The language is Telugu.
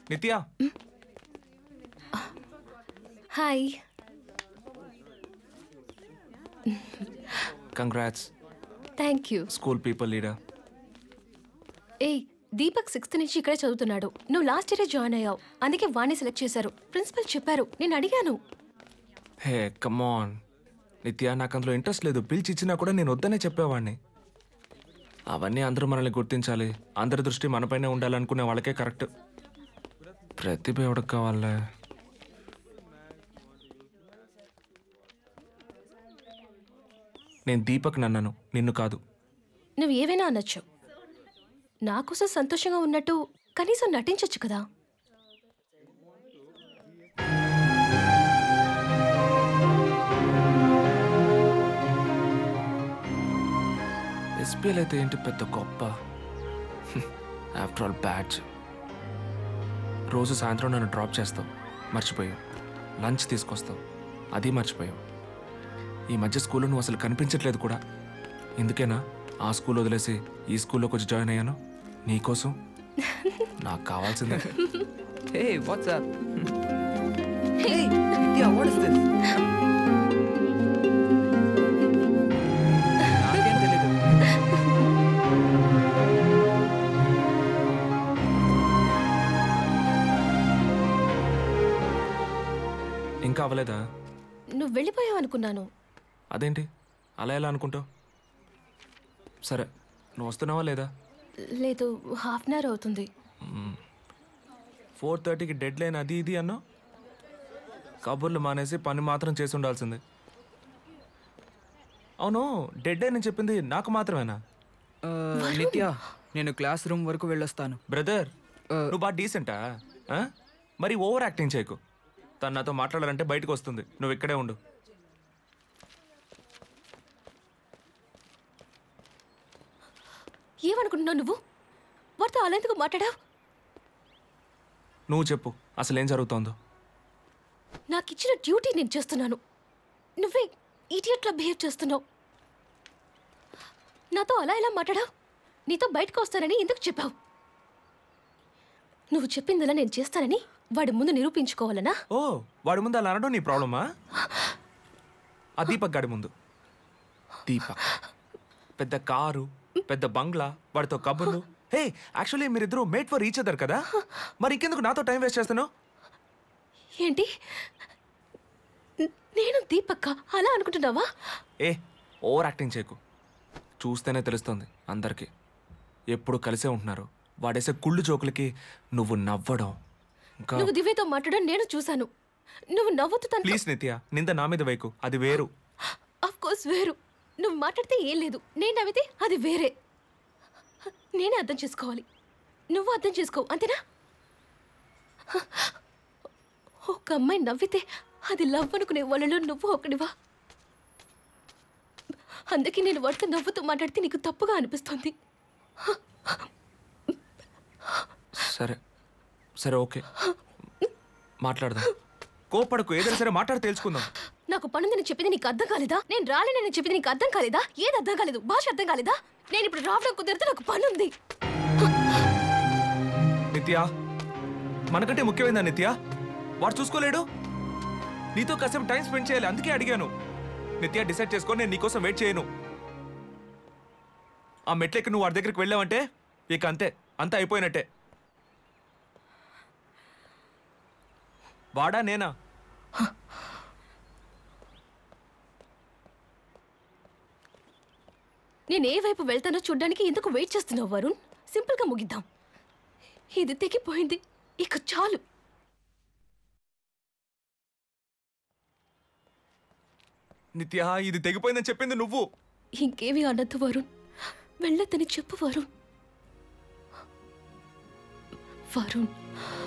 నిత్య hi congrats thank you school people leader ఏయ్ దీపక్ సిక్స్త్ నుంచి ఇక్కడే చదువుతున్నాడు నువ్వు లాస్ట్ ఇయరే జాయిన్ అయ్యావు అందుకే వాణ్ణి సెలెక్ట్ చేశారు ప్రిన్సిపల్ చెప్పారు నేను అడిగాను హే కమాన్ నిత్య నాకు అందులో ఇంట్రెస్ట్ లేదు పిలిచి ఇచ్చినా కూడా నేను వద్దనే చెప్పేవాడిని అవన్నీ అందరూ మనల్ని గుర్తించాలి అందరి దృష్టి మనపైనే ఉండాలనుకునే వాళ్ళకే కరెక్ట్ ప్రతిభ ఎవరికి కావాలే నేను దీపక్ నన్నను నిన్ను కాదు నువ్వు ఏవైనా అనొచ్చు నా కోసం సంతోషంగా ఉన్నట్టు కనీసం నటించొచ్చు కదా ఎస్పీఎల్ అయితే ఏంటి పెద్ద గొప్ప ఆఫ్టర్ ఆల్ బ్యాడ్జ్ రోజు సాయంత్రం నన్ను డ్రాప్ చేస్తావు మర్చిపోయావు లంచ్ తీసుకొస్తావు అది మర్చిపోయావు ఈ మధ్య స్కూల్లో నువ్వు అసలు కనిపించట్లేదు కూడా ఎందుకేనా ఆ స్కూల్ వదిలేసి ఈ స్కూల్లోకి వచ్చి జాయిన్ అయ్యాను నీకోసం నాకు కావాల్సిందే Hey, what's up? hey, Nitya, what is this? నాకేం తెలీదు ఇంకా అవ్వలేదా నువ్వు వెళ్ళిపోయావు అనుకున్నాను అదేంటి అలా ఎలా అనుకుంటావు సరే నువ్వు వస్తున్నావా లేదా లేదు హాఫ్ అన్ అవర్ అవుతుంది ఫోర్ థర్టీకి డెడ్ లైన్ అది ఇది అన్నావు కబుర్లు మానేసి పని మాత్రం చేసి ఉండాల్సింది అవును డెడ్ లైన్ అని చెప్పింది నాకు మాత్రమేనా ఆ, నిత్య నేను క్లాస్ రూమ్ వరకు వెళ్ళొస్తాను బ్రదర్ నువ్వు బాగా డీసెంటా ఆ? మరి ఓవర్ యాక్టింగ్ చేయకు తను నాతో మాట్లాడాలంటే బయటకు వస్తుంది నువ్వు ఇక్కడే ఉండు ఏమనుకుంటున్నావు నువ్వు వాడితో అలా ఎందుకు మాట్లాడావు నువ్వు చెప్పు అసలు ఏం జరుగుతోందో నాకు ఇచ్చిన డ్యూటీ నేను చేస్తున్నాను నువ్వే ఈడియట్లా బిహేవ్ చేస్తున్నావు నాతో అలా ఎలా మాట్లాడావు నీతో బయటకు వస్తానని ఎందుకు చెప్పావు నువ్వు చెప్పిందలా నేను చేస్తానని వాడి ముందు నిరూపించుకోవాలనా ఓ వాడి ముందు అలా అనడం నీ ప్రాబ్లమా ఆ దీపక్ గాడి ముందు దీపక్ పెద్ద కారు పెద్ద బంగ్లా వాడితో కబుర్లు హే యాక్చువల్లీ మీరిద్దరూ మేట్ ఫర్ ఈచ్ అదర్ కదా మరి ఇంకెందుకు నాతో టైం వేస్ట్ చేస్తున్నావు ఏంటి న- నేను దీపక్క అలా అనుకుంటున్నావా ఏ ఓవర్ యాక్టింగ్ చేయకు చూస్తేనే తెలుస్తుంది అందరికీ ఎప్పుడు కలిసే ఉంటున్నారు వాడేసే కుళ్ళు జోకులకి నువ్వు నవ్వడం ఇంకా నువ్వు దివ్యతో మాట్లాడడం నేను చూశాను నువ్వు నవ్వుతూ తన ప్లీజ్ నిత్య నింద నా మీద వైకు అది వేరు ఆఫ్ కోర్స్ వేరు నువ్వు మాట్లాడితే ఏం లేదు నేను నవ్వితే అది వేరే నేనే అర్థం చేసుకోవాలి నువ్వు అర్థం చేసుకో అంతేనా ఒక అమ్మాయి నవ్వితే అది లవ్ అనుకునే వాళ్ళలో నువ్వు ఒకడివా అందుకే నేను వాడితో నవ్వుతూ మాట్లాడితే నీకు తప్పుగా అనిపిస్తుంది సరే సరే ఓకే మాట్లాడదాం కోపడకు ఏదైనా సరే మాట్లాడి తెలుసుకుందాం నాకు పనుందని చెప్పింది నీకు అర్థం కాలేదా నేను రాలేనని చెప్పింది నీకు అర్థం కాలేదా ఏది అర్థం కాలేదు భాష అర్థం కాలేదా నేను ఇప్పుడు రావడం కుదిరితే నాకు పనుంది నిత్య మనకంటే ముఖ్యమైందా నిత్య వాడు చూసుకోలేడు నీతో కాసేపు టైం స్పెండ్ చేయాలి అందుకే అడిగాను నిత్య డిసైడ్ చేసుకో నేను నీకోసం వెయిట్ చేయను ఆ మెట్లెక్కి నువ్వు వాడి దగ్గరికి వెళ్ళావంటే ఇక అంతే అంతా అయిపోయినట్టే వాడా నేనా నేను ఏ వైపు వెళ్తానో చూడ్డానికి ఎందుకు వెయిట్ చేస్తున్నావు వరుణ్ సింపుల్గా ముగిద్దాం ఇది తెగిపోయింది ఇక చాలు నిత్య ఇది తెగిపోయిందని చెప్పింది నువ్వు ఇంకేవి అనద్దు వరుణ్ వెళ్ళొద్దని చెప్పు వరుణ్ వరుణ్